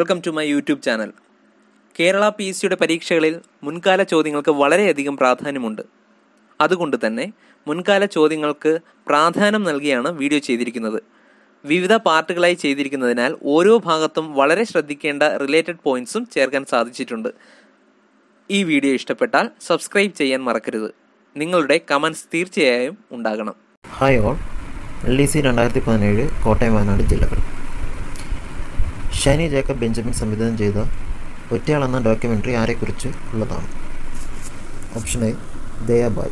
welcome to my YouTube channel Kerala P S സിയുടെ പരീക്ഷകളിൽ മുൻകാല ചോദ്യങ്ങൾക്ക് വളരെയധികം പ്രാധാന്യമുണ്ട് അതുകൊണ്ട് തന്നെ മുൻകാല ചോദ്യങ്ങൾക്ക് പ്രാധാന്യം നൽകിയാണ് വീഡിയോ ചെയ്തിരിക്കുന്നത് വിവിധ പാർട്ടുകളായി ചെയ്തിരിക്കുന്നതിനാൽ ഓരോ ഭാഗത്തും വളരെ ശ്രദ്ധിക്കേണ്ട റിലേറ്റഡ് പോയിന്റ്സും ചേർക്കാൻ സാധിച്ചിട്ടുണ്ട് ഈ വീഡിയോ ഇഷ്ടപ്പെട്ടാൽ സബ്സ്ക്രൈബ് ചെയ്യാൻ മറക്കരുത് നിങ്ങളുടെ കമൻസ് തീർച്ചയായും ഉണ്ടാകണം hi all L D C രണ്ടായിരത്തി പതിനേഴ് കോട്ടയം വയനാട് ജില്ലകൾ ഷൈനി ജേക്കബ് ബെഞ്ചമിൻ സംവിധാനം ചെയ്ത ഒറ്റയാൾ എന്ന ഡോക്യുമെൻ്ററി ആരെക്കുറിച്ച് ഉള്ളതാണ് ഓപ്ഷൻ എ ദയാബായ്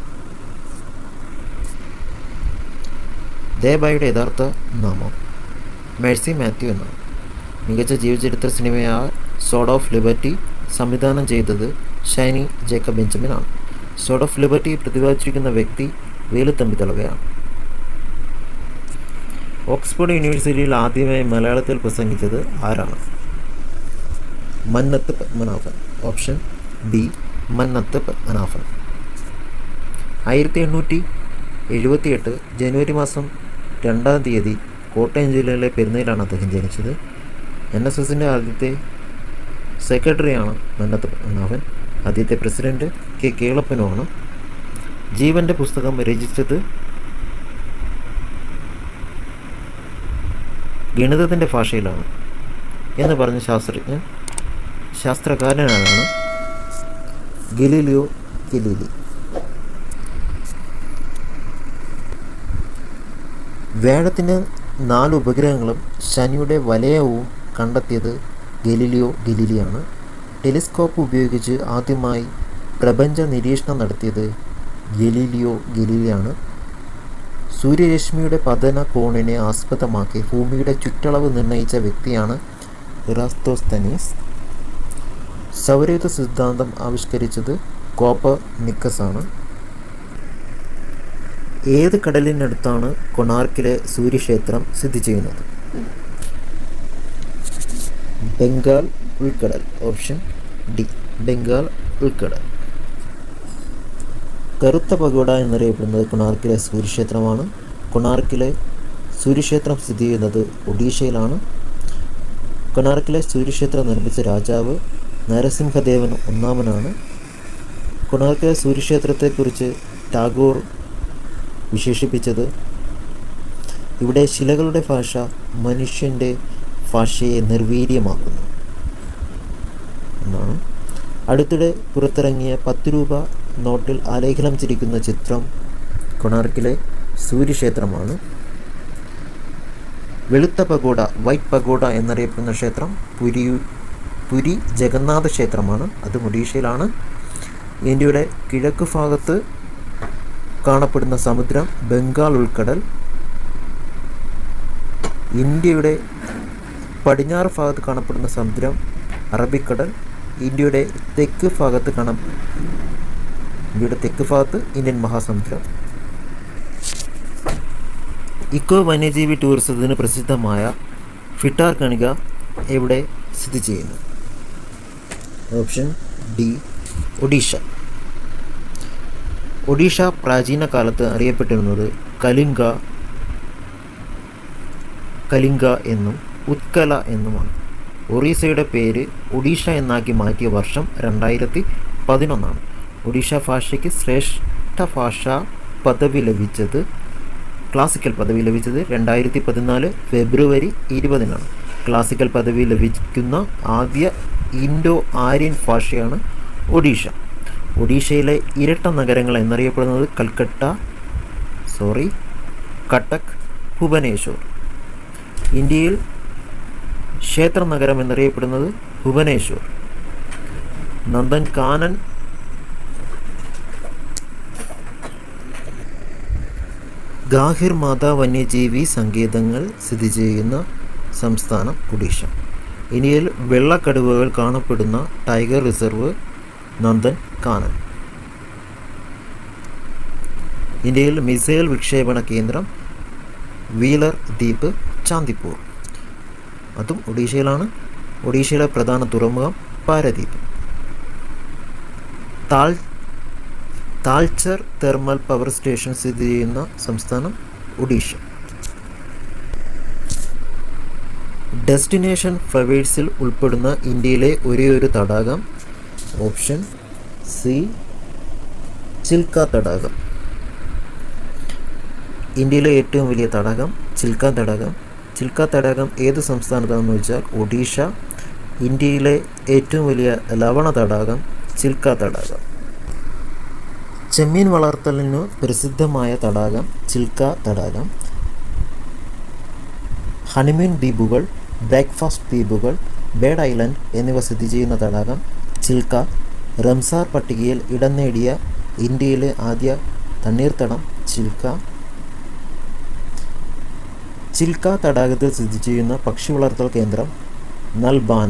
ദയാബായിയുടെ യഥാർത്ഥ നാമം മേഴ്സി മാത്യു എന്നാണ് മികച്ച ജീവചരിത്ര സിനിമയായ സോഡ് ഓഫ് ലിബർട്ടി സംവിധാനം ചെയ്തത് ഷൈനി ജേക്കബ് ബെഞ്ചമിൻ ആണ് സോഡ് ഓഫ് ലിബർട്ടി പ്രതിപാദിച്ചിരിക്കുന്ന വ്യക്തി വേലുത്തമ്പി തളവയാണ് ഓക്സ്ഫോർഡ് യൂണിവേഴ്സിറ്റിയിൽ ആദ്യമായി മലയാളത്തിൽ പ്രസംഗിച്ചത് ആരാണ് മന്നത്ത് പത്മനാഭൻ ഓപ്ഷൻ ബി മന്നത്ത് പത്മനാഭൻ ആയിരത്തി എണ്ണൂറ്റി എഴുപത്തിയെട്ട് ജനുവരി മാസം രണ്ടാം തീയതി കോട്ടയം ജില്ലയിലെ പെരുന്നയിലാണ് അദ്ദേഹം ജനിച്ചത് എൻ എസ് എസിൻ്റെ ആദ്യത്തെ സെക്രട്ടറിയാണ് മന്നത്ത് പത്മനാഭൻ ആദ്യത്തെ പ്രസിഡന്റ് കെ കേളപ്പനുമാണ് ജീവൻ്റെ പുസ്തകം രചിച്ചത് ഗണിതത്തിൻ്റെ ഭാഷയിലാണ് എന്ന് പറഞ്ഞ ശാസ്ത്രജ്ഞൻ ശാസ്ത്രകാരനാണ് ഗലീലിയോ ഗലീലി വേഴത്തിന് നാല് ഉപഗ്രഹങ്ങളും ശനിയുടെ വലയവും കണ്ടെത്തിയത് ഗലീലിയോ ഗലീലിയാണ് ടെലിസ്കോപ്പ് ഉപയോഗിച്ച് ആദ്യമായി പ്രപഞ്ച നിരീക്ഷണം നടത്തിയത് ഗലീലിയോ ഗലീലിയാണ് സൂര്യരശ്മിയുടെ പതന കോണിനെ ആസ്പദമാക്കി ഭൂമിയുടെ ചുറ്റളവ് നിർണ്ണയിച്ച വ്യക്തിയാണ് ഇറാസ്തോസ്തനീസ് സൗരയുധ സിദ്ധാന്തം ആവിഷ്കരിച്ചത് കോപ്പർ നിക്കസ് ആണ് ഏത് കടലിനടുത്താണ് കൊണാർക്കിലെ സൂര്യക്ഷേത്രം സ്ഥിതി ചെയ്യുന്നത് ബംഗാൾ ഉൾക്കടൽ ഓപ്ഷൻ ഡി ബംഗാൾ ഉൾക്കടൽ കറുത്ത പഗോഡ എന്നറിയപ്പെടുന്നത് കൊണാർക്കിലെ സൂര്യക്ഷേത്രമാണ് കൊണാർക്കിലെ സൂര്യക്ഷേത്രം സ്ഥിതി ചെയ്യുന്നത് ഒഡീഷയിലാണ് കൊണാർക്കിലെ സൂര്യക്ഷേത്രം നിർമ്മിച്ച രാജാവ് നരസിംഹദേവൻ ഒന്നാമനാണ് കൊണാർക്കിലെ സൂര്യക്ഷേത്രത്തെക്കുറിച്ച് ടാഗോർ വിശേഷിപ്പിച്ചത് ഇവിടെ ശിലകളുടെ ഭാഷ മനുഷ്യൻ്റെ ഭാഷയെ നിർവീര്യമാക്കുന്നു എന്നാണ് അടുത്തിടെ പുറത്തിറങ്ങിയ പത്ത് രൂപ നോട്ടിൽ ആലേഖനം ചിരിക്കുന്ന ചിത്രം കൊണാർക്കിലെ സൂര്യക്ഷേത്രമാണ് വെളുത്ത പഗോഡ വൈറ്റ് പഗോഡ എന്നറിയപ്പെടുന്ന ക്ഷേത്രം പുരി പുരി ജഗന്നാഥ ക്ഷേത്രമാണ് അത് ഒഡീഷയിലാണ് ഇന്ത്യയുടെ കിഴക്ക് ഭാഗത്ത് കാണപ്പെടുന്ന സമുദ്രം ബംഗാൾ ഉൾക്കടൽ ഇന്ത്യയുടെ പടിഞ്ഞാറ് ഭാഗത്ത് കാണപ്പെടുന്ന സമുദ്രം അറബിക്കടൽ ഇന്ത്യയുടെ തെക്ക് ഭാഗത്ത് കാണാം ഇന്ത്യയുടെ തെക്ക് ഭാഗത്ത് ഇന്ത്യൻ മഹാസമുദ്രം ഇക്കോ വന്യജീവി ടൂറിസത്തിന് പ്രസിദ്ധമായ ഫിട്ടാർ കണിക എവിടെ സ്ഥിതി ചെയ്യുന്നു ഓപ്ഷൻ ഡി ഒഡീഷ ഒഡീഷ പ്രാചീന കാലത്ത് അറിയപ്പെട്ടിരുന്നത് കലിംഗ കലിംഗ എന്നും ഉത്കല എന്നുമാണ് ഒറീസയുടെ പേര് ഒഡീഷ എന്നാക്കി മാറ്റിയ വർഷം രണ്ടായിരത്തി പതിനൊന്നാണ് ഒഡീഷ ഭാഷയ്ക്ക് ശ്രേഷ്ഠ ഭാഷാ പദവി ലഭിച്ചത് ക്ലാസിക്കൽ പദവി ലഭിച്ചത് രണ്ടായിരത്തി പതിനാല് ഫെബ്രുവരി ഇരുപതിനാണ് ക്ലാസിക്കൽ പദവി ലഭിക്കുന്ന ആദ്യ ഇൻഡോ ആര്യൻ ഭാഷയാണ് ഒഡീഷ ഒഡീഷയിലെ ഇരട്ട നഗരങ്ങൾ എന്നറിയപ്പെടുന്നത് കൽക്കട്ട സോറി കട്ടക് ഭുവനേശ്വർ ഇന്ത്യയിൽ ക്ഷേത്ര നഗരം എന്നറിയപ്പെടുന്നത് ഭുവനേശ്വർ നന്ദൻ കാനൻ ഗാഹിർ മാതാ വന്യജീവി സങ്കേതങ്ങൾ സ്ഥിതി ചെയ്യുന്ന സംസ്ഥാനം ഒഡീഷ ഇന്ത്യയിൽ വെള്ളക്കടുവകൾ കാണപ്പെടുന്ന ടൈഗർ റിസർവ് നന്ദൻ കാനൻ ഇന്ത്യയിൽ മിസൈൽ വിക്ഷേപണ കേന്ദ്രം വീലർ ദ്വീപ് ചാന്ദിപ്പൂർ അതും ഒഡീഷയിലാണ് ഒഡീഷയിലെ പ്രധാന തുറമുഖം പാരദ്വീപ് താൾ താൾച്ചർ തെർമൽ പവർ സ്റ്റേഷൻ സ്ഥിതി ചെയ്യുന്ന സംസ്ഥാനം ഒഡീഷ ഡെസ്റ്റിനേഷൻ ഫ്ലവേഴ്സിൽ ഉൾപ്പെടുന്ന ഇന്ത്യയിലെ ഒരേയൊരു തടാകം ഓപ്ഷൻ സി ചിൽക്ക തടാകം ഇന്ത്യയിലെ ഏറ്റവും വലിയ തടാകം ചിൽക്ക തടാകം ചിൽക്ക തടാകം ഏത് സംസ്ഥാനത്താണെന്ന് വെച്ചാൽ ഒഡീഷ ഇന്ത്യയിലെ ഏറ്റവും വലിയ ലവണ തടാകം ചിൽക്ക തടാകം ചെമ്മീൻ വളർത്തലിന് പ്രസിദ്ധമായ തടാകം ചിൽക്ക തടാകം ഹണിമൂൺ ദ്വീപുകൾ ബ്രേക്ക്ഫാസ്റ്റ് ദ്വീപുകൾ ബേഡ് ഐലൻഡ് എന്നിവ സ്ഥിതി ചെയ്യുന്ന തടാകം ചിൽക്ക റംസാർ പട്ടികയിൽ ഇടം നേടിയ ഇന്ത്യയിലെ ആദ്യ തണ്ണീർത്തടം ചിൽക്ക ചിൽക്ക തടാകത്തിൽ സ്ഥിതി ചെയ്യുന്ന പക്ഷി വളർത്തൽ കേന്ദ്രം നൽബാന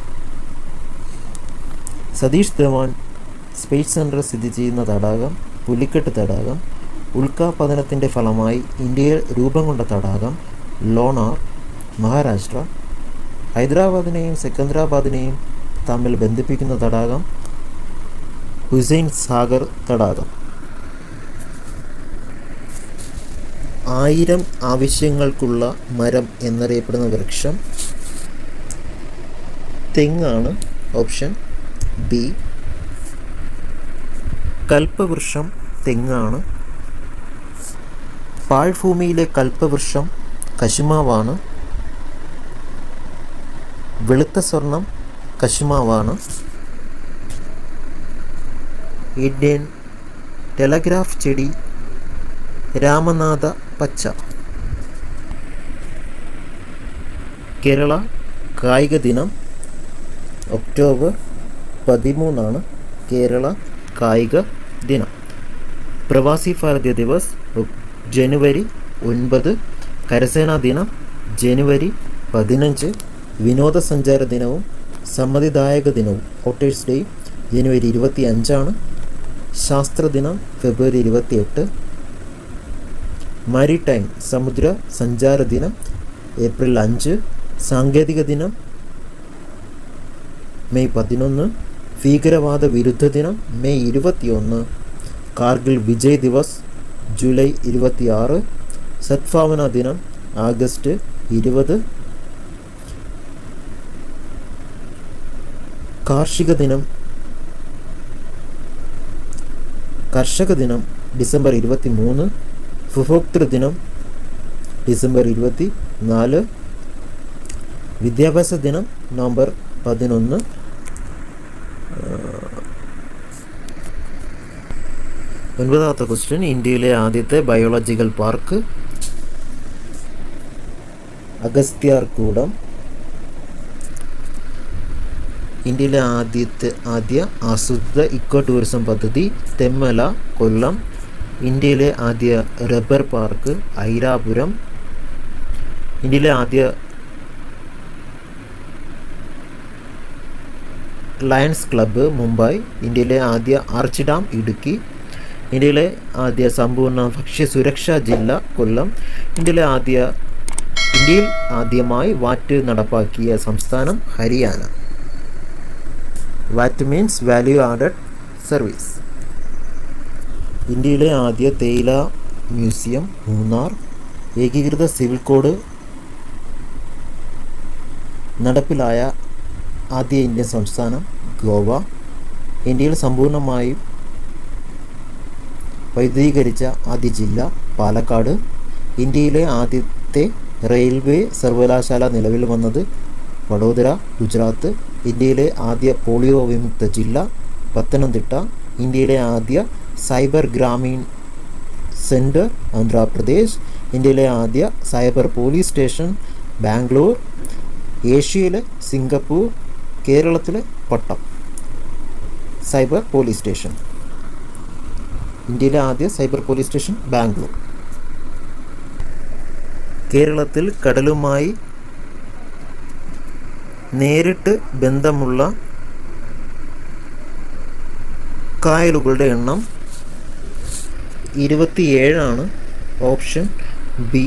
സതീഷ് ധവാൻ സ്പേസ് സെൻറ്റർ സ്ഥിതി ചെയ്യുന്ന തടാകം പുലിക്കെട്ട് തടാകം ഉൽക്കാപതനത്തിൻ്റെ ഫലമായി ഇന്ത്യയിൽ രൂപം കൊണ്ട തടാകം ലോണാർ മഹാരാഷ്ട്ര ഹൈദരാബാദിനെയും സെക്കന്ദരാബാദിനെയും തമ്മിൽ ബന്ധിപ്പിക്കുന്ന തടാകം ഹുസൈൻ സാഗർ തടാകം ആയിരം ആവശ്യങ്ങൾക്കുള്ള മരം എന്നറിയപ്പെടുന്ന വൃക്ഷം തെങ്ങാണ് ഓപ്ഷൻ ബി കൽപ്പവൃക്ഷം തെങ്ങാണ് പാഴ്ഭൂമിയിലെ കൽപ്പവൃക്ഷം കശുമാവാണ് വെളുത്ത സ്വർണം കശുമാവാണ് ഇന്ത്യൻ ടെലഗ്രാഫ് ചെടി രാമനാഥ പച്ച കേരള കായിക ദിനം ഒക്ടോബർ പതിമൂന്നാണ് കേരള കായിക ദിനം പ്രവാസി ഭാരതീയ ദിവസ് ഒക്- ജനുവരി ഒൻപത് കരസേനാ ദിനം ജനുവരി പതിനഞ്ച് വിനോദസഞ്ചാര ദിനവും സമ്മതിദായക ദിനവും വോട്ടേഴ്സ് ഡേ ജനുവരി ഇരുപത്തി അഞ്ചാണ് ശാസ്ത്രദിനം ഫെബ്രുവരി ഇരുപത്തിയെട്ട് മാരിടൈം സമുദ്ര സഞ്ചാര ദിനം ഏപ്രിൽ അഞ്ച് സാങ്കേതിക ദിനം മെയ് പതിനൊന്ന് ഭീകരവാദ വിരുദ്ധ ദിനം മെയ് ഇരുപത്തിയൊന്ന് കാർഗിൽ വിജയ് ദിവസ് ജൂലൈ ഇരുപത്തിയാറ് സദ്ഭാവന ദിനം ആഗസ്റ്റ് ഇരുപത് കാർഷിക ദിനം കർഷക ദിനം ഡിസംബർ ഇരുപത്തി മൂന്ന് ഉപഭോക്തൃ ദിനം ഡിസംബർ ഇരുപത്തി നാല് വിദ്യാഭ്യാസ ദിനം നവംബർ പതിനൊന്ന് ഒൻപതാമത്തെ ക്വസ്റ്റ്യൻ ഇന്ത്യയിലെ ആദ്യത്തെ ബയോളജിക്കൽ പാർക്ക് അഗസ്ത്യാർകൂടം ഇന്ത്യയിലെ ആദ്യത്തെ ആദ്യ ആസൂത്രിത ഇക്കോ ടൂറിസം പദ്ധതി തെമ്മല കൊല്ലം ഇന്ത്യയിലെ ആദ്യ റബ്ബർ പാർക്ക് ഐരാപുരം ഇന്ത്യയിലെ ആദ്യ ലയൺസ് ക്ലബ്ബ് മുംബൈ ഇന്ത്യയിലെ ആദ്യ ആർച്ച് ഡാം ഇടുക്കി ഇന്ത്യയിലെ ആദ്യ സമ്പൂർണ്ണ ഭക്ഷ്യസുരക്ഷാ ജില്ല കൊല്ലം ഇന്ത്യയിലെ ആദ്യ ഇന്ത്യയിൽ ആദ്യമായി വാറ്റ് നടപ്പാക്കിയ സംസ്ഥാനം Haryana VAT means value added service ഇന്ത്യയിലെ ആദ്യ തേയില മ്യൂസിയം മൂന്നാർ ഏകീകൃത സിവിൽ കോഡ് നടപ്പിലായ ആദ്യ ഇന്ത്യൻ സംസ്ഥാനം ഗോവ ഇന്ത്യയിൽ സമ്പൂർണ്ണമായും വൈദ്യുതീകരിച്ച ആദ്യ ജില്ല പാലക്കാട് ഇന്ത്യയിലെ ആദ്യത്തെ റെയിൽവേ സർവകലാശാല നിലവിൽ വന്നത് വഡോദര ഗുജറാത്ത് ഇന്ത്യയിലെ ആദ്യ പോളിയോ വിമുക്ത ജില്ല പത്തനംതിട്ട ഇന്ത്യയിലെ ആദ്യ സൈബർ ഗ്രാമീൺ സെൻറ്റർ ആന്ധ്രാപ്രദേശ് ഇന്ത്യയിലെ ആദ്യ സൈബർ പോലീസ് സ്റ്റേഷൻ ബാംഗ്ലൂർ ഏഷ്യയിലെ സിംഗപ്പൂർ കേരളത്തിലെ പട്ടം സൈബർ പോലീസ് സ്റ്റേഷൻ ഇന്ത്യയിലെ ആദ്യ സൈബർ പോലീസ് സ്റ്റേഷൻ ബാംഗ്ലൂർ കേരളത്തിൽ കടലുമായി നേരിട്ട് ബന്ധമുള്ള കായലുകളുടെ എണ്ണം ഇരുപത്തിയേഴാണ് ഓപ്ഷൻ ബി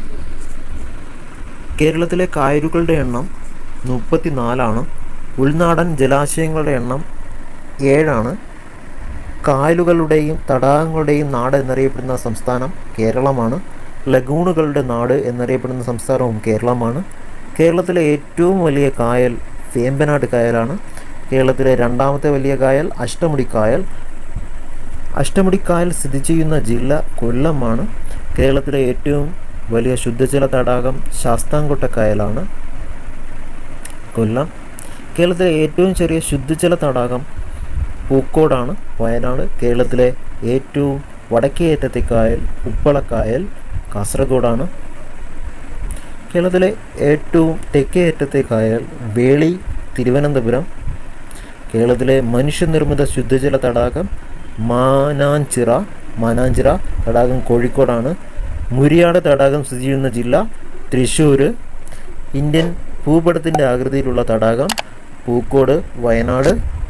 കേരളത്തിലെ കായലുകളുടെ എണ്ണം മുപ്പത്തിനാലാണ് ഉൾനാടൻ ജലാശയങ്ങളുടെ എണ്ണം ഏഴാണ് കായലുകളുടെയും തടാകങ്ങളുടെയും നാട് എന്നറിയപ്പെടുന്ന സംസ്ഥാനം കേരളമാണ് ലഗൂണുകളുടെ നാട് എന്നറിയപ്പെടുന്ന സംസ്ഥാനവും കേരളമാണ് കേരളത്തിലെ ഏറ്റവും വലിയ കായൽ വേമ്പനാട് കായലാണ് കേരളത്തിലെ രണ്ടാമത്തെ വലിയ കായൽ അഷ്ടമുടി കായൽ അഷ്ടമുടി കായൽ സ്ഥിതി ചെയ്യുന്ന ജില്ല കൊല്ലമാണ് കേരളത്തിലെ ഏറ്റവും വലിയ ശുദ്ധജല തടാകം ശാസ്താംകോട്ട കായലാണ് കൊല്ലം കേരളത്തിലെ ഏറ്റവും ചെറിയ ശുദ്ധജല തടാകം പൂക്കോടാണ് വയനാട് കേരളത്തിലെ ഏറ്റവും വടക്കേ അറ്റത്തെ കായൽ ഉപ്പളക്കായൽ കാസർഗോഡാണ് കേരളത്തിലെ ഏറ്റവും തെക്കേ അറ്റത്തെ കായൽ വേളി തിരുവനന്തപുരം കേരളത്തിലെ മനുഷ്യനിർമ്മിത ശുദ്ധജല തടാകം മാനാഞ്ചിറ മാനാഞ്ചിറ തടാകം കോഴിക്കോടാണ് മുരിയാട് തടാകം സ്ഥിതി ചെയ്യുന്ന ജില്ല തൃശ്ശൂർ ഇന്ത്യൻ ഭൂപടത്തിൻ്റെ ആകൃതിയിലുള്ള തടാകം പൂക്കോട് വയനാട്